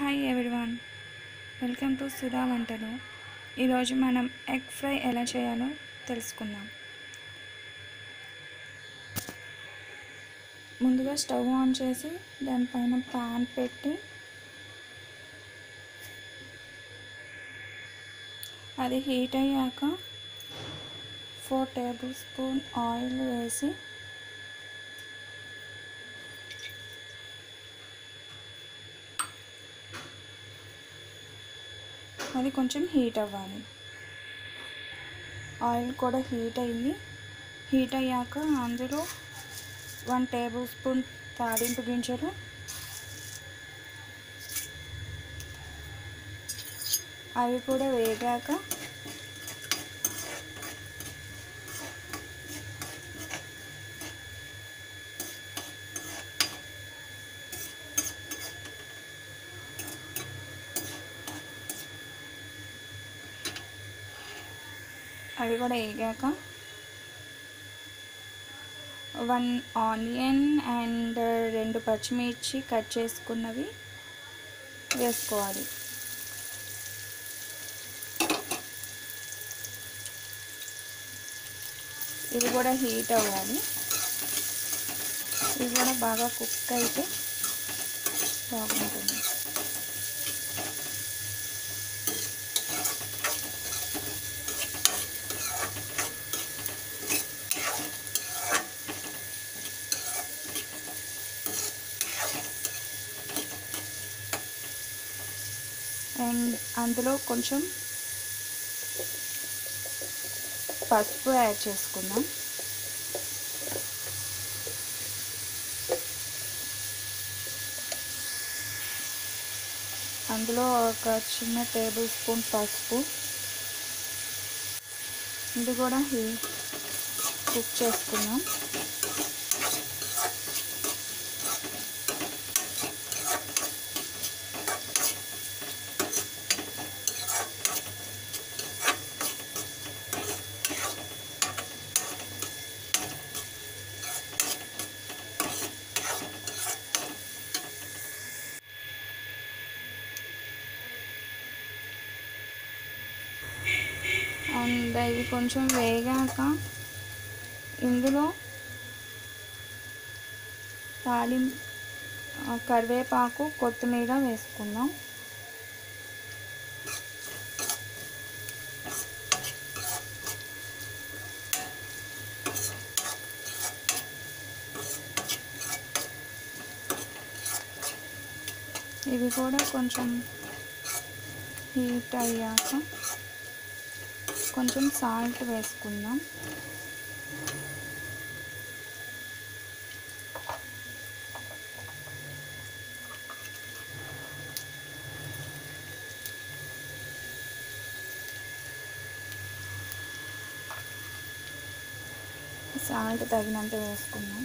hi everyone welcome to Sudha వంటలు ఈరోజు మనం ఎగ్ ఫ్రై ఎలా చేయాలో తెలుసుకుందాం ముందుగా స్టవ్ ఆన్ చేసి దానిపైన ప్యాన్ పెట్టి అది హీట్ అయ్యాక ఫోర్ టేబుల్ స్పూన్ ఆయిల్ వేసి అది కొంచెం హీట్ అవ్వాలి ఆయిల్ కూడా హీట్ అయ్యి హీట్ అయ్యాక అందులో వన్ టేబుల్ స్పూన్ తాలింపు గింజలు అవి కూడా వేగాక అవి కూడా వేగాక వన్ ఆనియన్ అండ్ రెండు పచ్చిమిర్చి కట్ చేసుకున్నవి వేసుకోవాలి ఇది కూడా హీట్ అవ్వాలి ఇది కూడా బాగా కుక్ అయితే బాగుంటుంది అండ్ అందులో కొంచెం పసుపు యాడ్ చేసుకుందాం అందులో ఒక చిన్న టేబుల్ స్పూన్ పసుపు ఇది కూడా కుక్ చేసుకుందాం అండ్ ఇది కొంచెం వేగాక ఇందులో తాలిం కరివేపాకు కొత్తిమీర వేసుకుందాం ఇవి కూడా కొంచెం హీట్ అయ్యాక కొంచెం సాల్ట్ వేసుకుందాం సాల్ట్ తగినంత వేసుకుందాం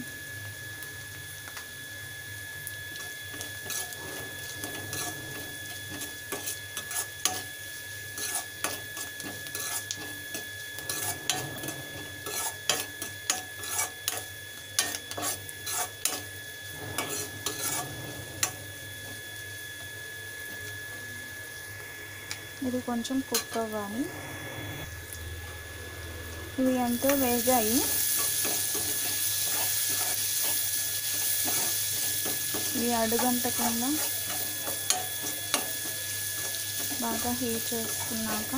ఇది కొంచెం కుక్ అవ్వాలి ఇవి ఎంతో వేగాయి ఇవి అడుగంటకుండా బాగా హీట్ చేసుకున్నాక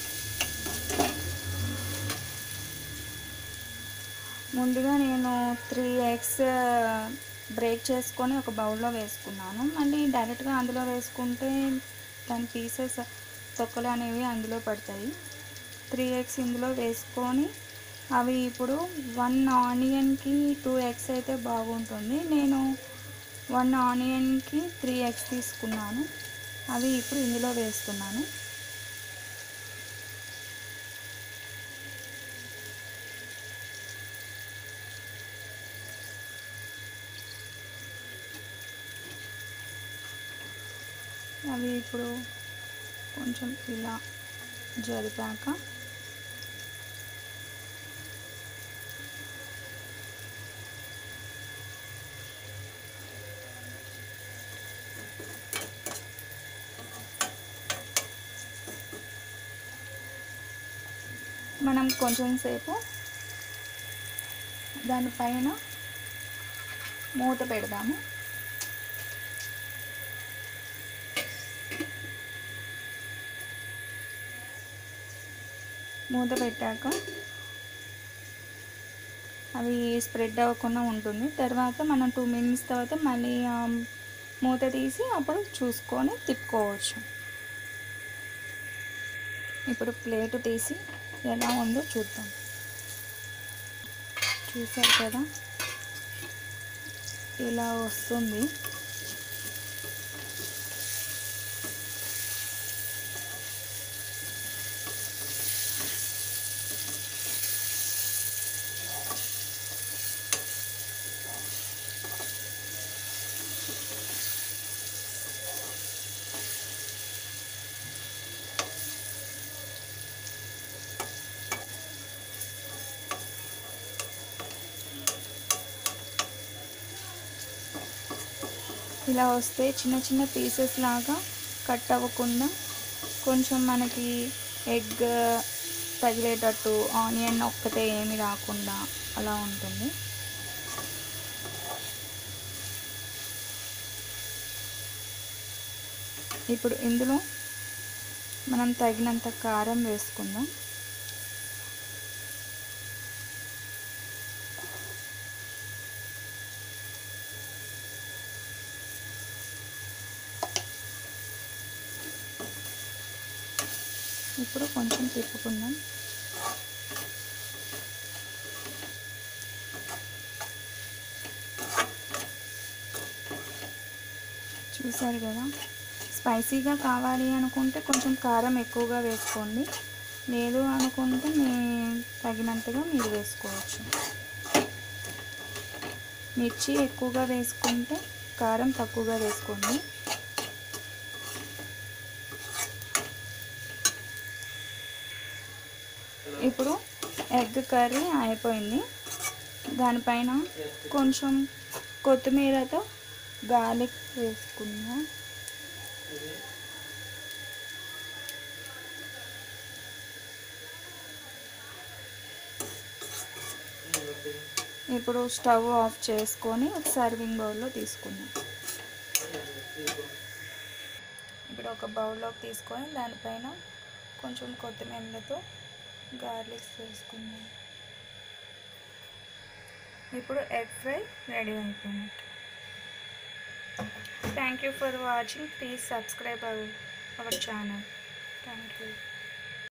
ముందుగా నేను త్రీ ఎగ్స్ బ్రేక్ చేసుకొని ఒక బౌల్లో వేసుకున్నాను మళ్ళీ డైరెక్ట్గా అందులో వేసుకుంటే దాని పీసెస్ తొక్కలు అనేవి అందులో పడతాయి త్రీ ఎగ్స్ ఇందులో వేసుకొని అవి ఇప్పుడు వన్ ఆనియన్కి టూ ఎగ్స్ అయితే బాగుంటుంది నేను వన్ ఆనియన్కి త్రీ ఎగ్స్ తీసుకున్నాను అవి ఇప్పుడు ఇందులో వేస్తున్నాను అవి ఇప్పుడు కొంచెం ఇలా జరిపాక మనం కొంచెం సేపు దానిపైన మూత పెడదాము మూత పెట్టాక అవి స్ప్రెడ్ అవ్వకుండా ఉంటుంది తర్వాత మనం టూ మినిట్స్ తర్వాత మళ్ళీ ఆ మూత తీసి అప్పుడు చూసుకొని తిప్పుకోవచ్చు ఇప్పుడు ప్లేట్ తీసి ఎలా ఉందో చూద్దాం చూసారు కదా ఇలా వస్తుంది ఇలా వస్తే చిన్న చిన్న పీసెస్ లాగా కట్ అవ్వకుండా కొంచెం మనకి ఎగ్ తగిలేటట్టు ఆనియన్ ఒక్కటే ఏమి రాకుండా అలా ఉంటుంది ఇప్పుడు ఇందులో మనం తగినంత కారం వేసుకుందాం ఇప్పుడు కొంచెం తిప్పుకుందాం చూసారు కదా స్పైసీగా కావాలి అనుకుంటే కొంచెం కారం ఎక్కువగా వేసుకోండి లేదు అనుకుంటే మీ తగినంతగా మీరు వేసుకోవచ్చు మిర్చి ఎక్కువగా వేసుకుంటే కారం తక్కువగా వేసుకోండి ఇప్పుడు ఎగ్ కర్రీ అయిపోయింది దానిపైన కొంచెం కొత్తిమీరతో గార్లిక్ వేసుకుందాం ఇప్పుడు స్టవ్ ఆఫ్ చేసుకొని ఒక సర్వింగ్ బౌల్లో తీసుకుందాం ఇప్పుడు ఒక బౌల్లోకి తీసుకొని దానిపైన కొంచెం కొత్తిమీరతో గార్లిక్స్ వేసుకుందాం ఇప్పుడు ఎగ్ ఫ్రై రెడీ అయిపోయినట్టు thank you for watching please subscribe our our channel thank you